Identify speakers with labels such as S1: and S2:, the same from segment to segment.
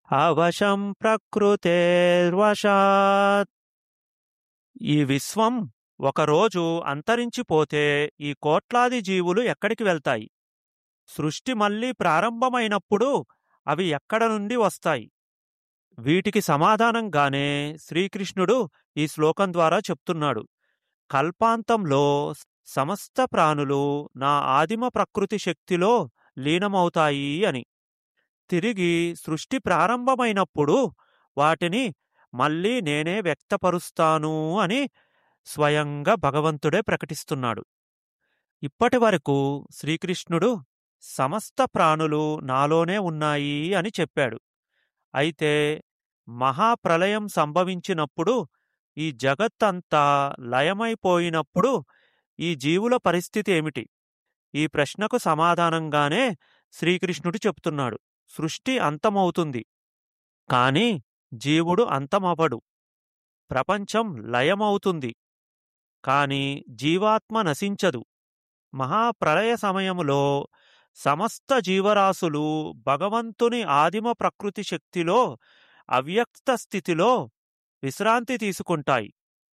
S1: అవశం ప్రకృతేర్వశాత్ ఈ విశ్వం ఒకరోజు అంతరించిపోతే ఈ కోట్లాది జీవులు ఎక్కడికి వెళ్తాయి సృష్టి మళ్ళీ ప్రారంభమైనప్పుడు అవి ఎక్కడ నుండి వస్తాయి వీటికి సమాధానంగానే శ్రీకృష్ణుడు ఈ శ్లోకం ద్వారా చెప్తున్నాడు కల్పాంతంలో సమస్త ప్రాణులు నా ఆదిమ ప్రకృతి శక్తిలో లీనమవుతాయి అని తిరిగి సృష్టి ప్రారంభమైనప్పుడు వాటిని మళ్ళీ నేనే వ్యక్తపరుస్తాను అని స్వయంగా భగవంతుడే ప్రకటిస్తున్నాడు ఇప్పటి వరకు శ్రీకృష్ణుడు సమస్త ప్రాణులు నాలోనే ఉన్నాయి అని చెప్పాడు అయితే మహాప్రలయం సంభవించినప్పుడు ఈ జగత్తంతా లయమైపోయినప్పుడు ఈ జీవుల పరిస్థితి ఏమిటి ఈ ప్రశ్నకు సమాధానంగానే శ్రీకృష్ణుడు చెప్తున్నాడు సృష్టి అంతమవుతుంది కాని జీవుడు అంతమవడు ప్రపంచం లయమవుతుంది కాని జీవాత్మ నశించదు మహాప్రళయ సమయములో సమస్త జీవరాశులు భగవంతుని ఆదిమ ప్రకృతి శక్తిలో అవ్యక్త స్థితిలో విశ్రాంతి తీసుకుంటాయి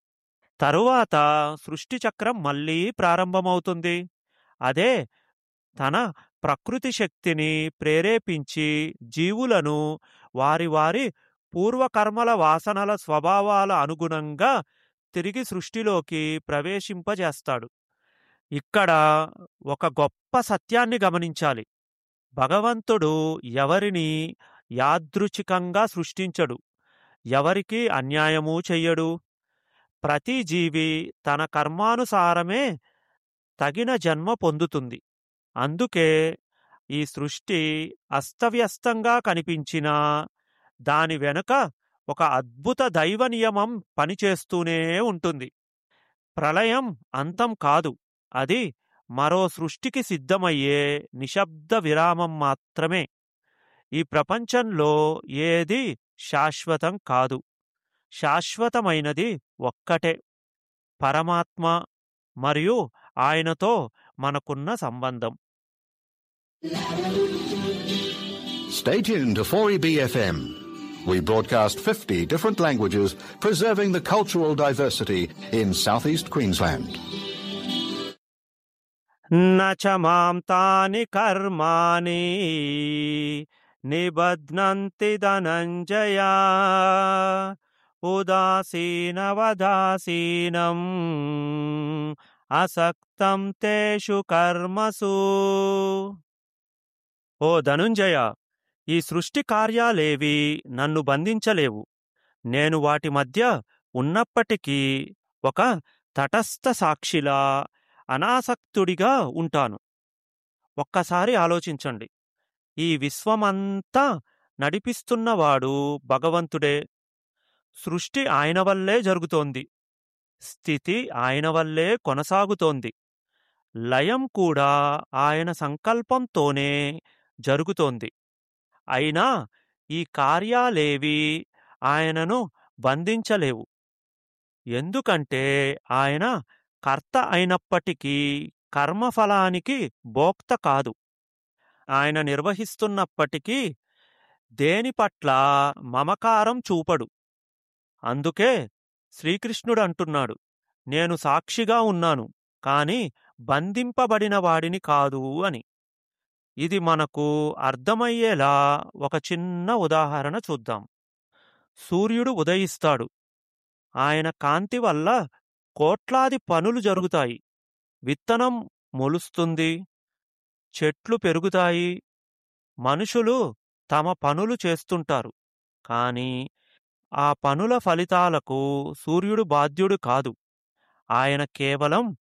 S1: తరువాత సృష్టి చక్రం మళ్ళీ ప్రారంభమవుతుంది అదే తన ప్రకృతి శక్తిని ప్రేరేపించి జీవులను వారి వారి పూర్వకర్మల వాసనల స్వభావాల అనుగుణంగా తిరిగి సృష్టిలోకి ప్రవేశింపజేస్తాడు ఇక్కడ ఒక గొప్ప సత్యాన్ని గమనించాలి భగవంతుడు ఎవరిని యాదృచ్ఛికంగా సృష్టించడు ఎవరికి అన్యాయమూ చెయ్యడు ప్రతి జీవి తన కర్మానుసారమే తగిన జన్మ పొందుతుంది అందుకే ఈ సృష్టి అస్తవ్యస్తంగా కనిపించినా దాని వెనుక ఒక అద్భుత దైవ నియమం పనిచేస్తూనే ఉంటుంది ప్రళయం అంతం కాదు అది మరో సృష్టికి సిద్ధమయ్యే నిశ్శబ్ద విరామం మాత్రమే ఈ ప్రపంచంలో ఏది శాశ్వతం కాదు శాశ్వతమైనది ఒక్కటే పరమాత్మ మరియు ఆయనతో మనకున్న సంబంధం
S2: Stay tuned to 4EBFM. We broadcast 50 different languages, preserving the cultural diversity in southeast Queensland.
S1: నచ మాం తాని కర్మాణి నిబధ్నంతి ధనంజయ ఉదాసీనవదాసీనం అసక్తం తేషు కర్మసు ఓ ధనుంజయ ఈ సృష్టి కార్యాలేవి నన్ను బంధించలేవు నేను వాటి మధ్య ఉన్నప్పటికీ ఒక తటస్థ సాక్షిలా అనాసక్తుడిగా ఉంటాను ఒక్కసారి ఆలోచించండి ఈ విశ్వమంతా నడిపిస్తున్నవాడు భగవంతుడే సృష్టి ఆయన వల్లే జరుగుతోంది స్థితి ఆయన వల్లే కొనసాగుతోంది లయం కూడా ఆయన సంకల్పంతోనే జరుగుతోంది అయినా ఈ కార్యాలేవి ఆయనను బంధించలేవు ఎందుకంటే ఆయన కర్త అయినప్పటికీ కర్మఫలానికి భోక్త కాదు ఆయన నిర్వహిస్తున్నప్పటికీ దేని పట్ల మమకారం చూపడు అందుకే శ్రీకృష్ణుడు అంటున్నాడు నేను సాక్షిగా ఉన్నాను కాని బంధింపబడిన వాడిని కాదు అని ఇది మనకు అర్థమయ్యేలా ఒక చిన్న ఉదాహరణ చూద్దాం సూర్యుడు ఉదయిస్తాడు ఆయన కాంతి వల్ల కోట్లాది పనులు జరుగుతాయి విత్తనం మొలుస్తుంది చెట్లు పెరుగుతాయి మనుషులు తమ పనులు చేస్తుంటారు కాని ఆ పనుల ఫలితాలకు సూర్యుడు బాధ్యుడు కాదు ఆయన కేవలం